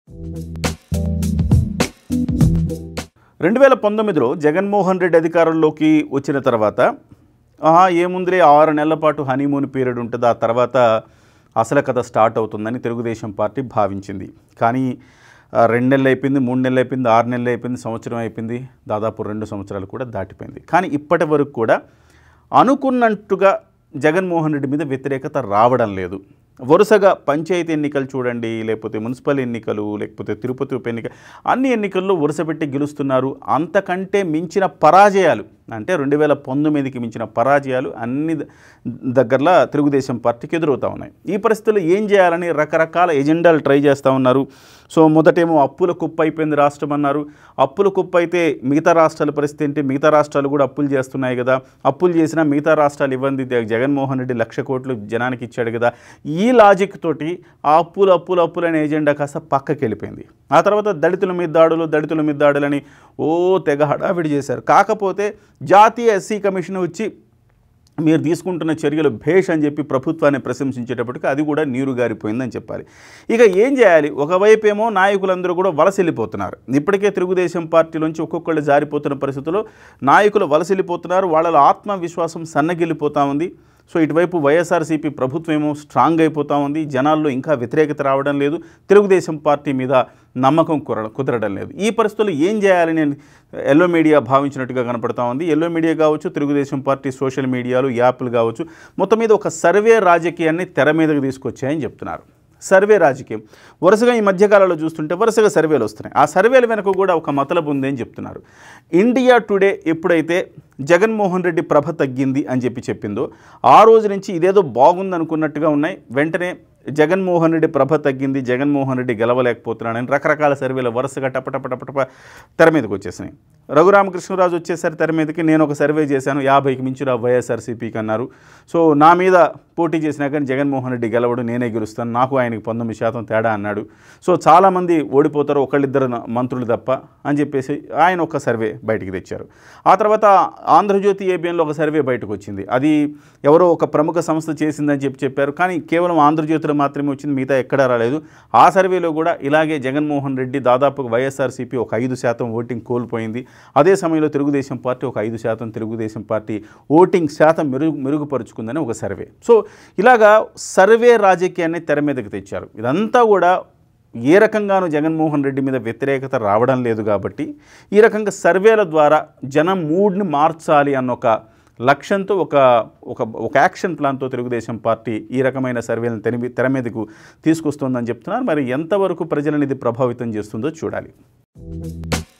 రెండు వేల పంతొమ్మిదిలో జగన్మోహన్ రెడ్డి అధికారంలోకి వచ్చిన తర్వాత ఆహా ఏముందిలే ఆరు నెలల పాటు హనీమూన్ పీరియడ్ ఉంటుంది ఆ తర్వాత అసలు కథ స్టార్ట్ అవుతుందని తెలుగుదేశం పార్టీ భావించింది కానీ ఆ, రెండు నెలలు అయిపోయింది మూడు నెలలు అయిపోయింది ఆరు నెలలు అయిపోయింది సంవత్సరం అయిపోయింది దాదాపు రెండు సంవత్సరాలు కూడా దాటిపోయింది కానీ ఇప్పటి వరకు కూడా అనుకున్నట్టుగా జగన్మోహన్ రెడ్డి మీద వ్యతిరేకత రావడం లేదు వరుసగా పంచాయతీ ఎన్నికలు చూడండి లేకపోతే మున్సిపల్ ఎన్నికలు లేకపోతే తిరుపతి ఉప ఎన్నిక అన్ని ఎన్నికల్లో వరుస పెట్టి గెలుస్తున్నారు అంతకంటే మించిన పరాజయాలు అంటే రెండు వేల పంతొమ్మిదికి మించిన పరాజయాలు అన్ని ద- దగ్గరలో తెలుగుదేశం పార్టీకి ఎదురవుతా ఉన్నాయి ఈ పరిస్థితుల్లో ఏం చేయాలని రకరకాల ఎజెండాలు ట్రై చేస్తూ ఉన్నారు సో మొదటేమో అప్పుల కుప్ప అయిపోయింది రాష్ట్రం అన్నారు అప్పుల కుప్ప అయితే మిగతా రాష్ట్రాల పరిస్థితి ఏంటి మిగతా రాష్ట్రాలు కూడా అప్పులు చేస్తున్నాయి కదా అప్పులు చేసినా మిగతా రాష్ట్రాలు ఇవ్వండి జ- జగన్మోహన్ రెడ్డి లక్ష కోట్లు జనానికి ఇచ్చాడు కదా ఈ లాజిక్ తోటి ఆ అప్పులు అప్పులు అప్పులు అనే ఎజెండా కాస్త పక్కకి వెళ్ళిపోయింది ఆ తర్వాత దళితుల మీద దాడులు దళితుల మీద దాడులని ఓ తెగ హడావిడి చేశారు కాకపోతే జాతీయ ఎస్సీ కమిషన్ వచ్చి మీరు తీసుకుంటున్న చర్యలు భేష్ అని చెప్పి ప్రభుత్వాన్ని ప్రశంసించేటప్పటికి అది కూడా నీరు గారిపోయిందని చెప్పాలి ఇక ఏం చేయాలి ఒకవైపు ఏమో నాయకులందరూ కూడా వలస వెళ్ళిపోతున్నారు ఇప్పటికే తెలుగుదేశం పార్టీలోంచి ఒక్కొక్కళ్ళు జారిపోతున్న పరిస్థితుల్లో నాయకులు వలస వెళ్ళిపోతున్నారు వాళ్ళలో ఆత్మవిశ్వాసం సన్నగిల్లిపోతా ఉంది సో ఇటువైపు వైఎస్ఆర్సీపీ ప్రభుత్వం ఏమో స్ట్రాంగ్ అయిపోతా ఉంది జనాల్లో ఇంకా వ్యతిరేకత రావడం లేదు తెలుగుదేశం పార్టీ మీద నమ్మకం కుర కుదరడం లేదు ఈ పరిస్థితుల్లో ఏం చేయాలని నేను ఎల్లో మీడియా భావించినట్టుగా కనపడతా ఉంది ఎల్లో మీడియా కావచ్చు తెలుగుదేశం పార్టీ సోషల్ మీడియాలు యాప్లు కావచ్చు మొత్తం మీద ఒక సర్వే రాజకీయాన్ని తెర మీదకి తీసుకొచ్చాయని చెప్తున్నారు సర్వే రాజకీయం వరుసగా ఈ మధ్యకాలంలో చూస్తుంటే వరుసగా సర్వేలు వస్తున్నాయి ఆ సర్వేల వెనుక కూడా ఒక మతలబు ఉంది అని చెప్తున్నారు ఇండియా టుడే ఎప్పుడైతే జగన్మోహన్ రెడ్డి ప్రభ తగ్గింది అని చెప్పి చెప్పిందో ఆ రోజు నుంచి ఇదేదో బాగుంది అనుకున్నట్టుగా ఉన్నాయి వెంటనే జగన్మోహన్ రెడ్డి ప్రభ తగ్గింది జగన్మోహన్ రెడ్డి గెలవలేకపోతున్నాడని రకరకాల సర్వేలు వరుసగా టపటపటపటప తెర మీదకి వచ్చేసినాయి రఘురామకృష్ణరాజు వచ్చేసరి తెర మీదకి నేను ఒక సర్వే చేశాను యాభైకి మించిన వైఎస్ఆర్సీపీకి అన్నారు సో నా మీద పోటీ చేసినా కానీ జగన్మోహన్ రెడ్డి గెలవడు నేనే గెలుస్తాను నాకు ఆయనకి పంతొమ్మిది శాతం తేడా అన్నాడు సో చాలామంది ఓడిపోతారు ఒకళ్ళిద్దరు న- మంత్రులు తప్ప అని చెప్పేసి ఆయన ఒక సర్వే బయటికి తెచ్చారు ఆ తర్వాత ఆంధ్రజ్యోతి ఏబిఎన్లో ఒక సర్వే బయటకు వచ్చింది అది ఎవరో ఒక ప్రముఖ సంస్థ చేసిందని చెప్పి చెప్పారు కానీ కేవలం ఆంధ్రజ్యోతిలో మాత్రమే వచ్చింది మిగతా ఎక్కడా రాలేదు ఆ సర్వేలో కూడా ఇలాగే జగన్మోహన్ రెడ్డి దాదాపు వైఎస్ఆర్సీపీ ఒక ఐదు శాతం ఓటింగ్ కోల్పోయింది అదే సమయంలో తెలుగుదేశం పార్టీ ఒక ఐదు శాతం తెలుగుదేశం పార్టీ ఓటింగ్ శాతం మెరుగు మెరుగుపరుచుకుందని ఒక సర్వే సో ఇలాగా సర్వే రాజకీయాన్ని తెర మీదకి తెచ్చారు ఇదంతా కూడా ఏ రకంగానూ జగన్మోహన్ రెడ్డి మీద వ్యతిరేకత రావడం లేదు కాబట్టి ఈ రకంగా సర్వేల ద్వారా జనం మూడ్ని మార్చాలి అన్న ఒక లక్ష్యంతో ఒక ఒక ఒక యాక్షన్ ప్లాన్తో తెలుగుదేశం పార్టీ ఈ రకమైన సర్వేలను తెర తెర మీదకు తీసుకొస్తుందని చెప్తున్నారు మరి ఎంతవరకు ప్రజలను ఇది ప్రభావితం చేస్తుందో చూడాలి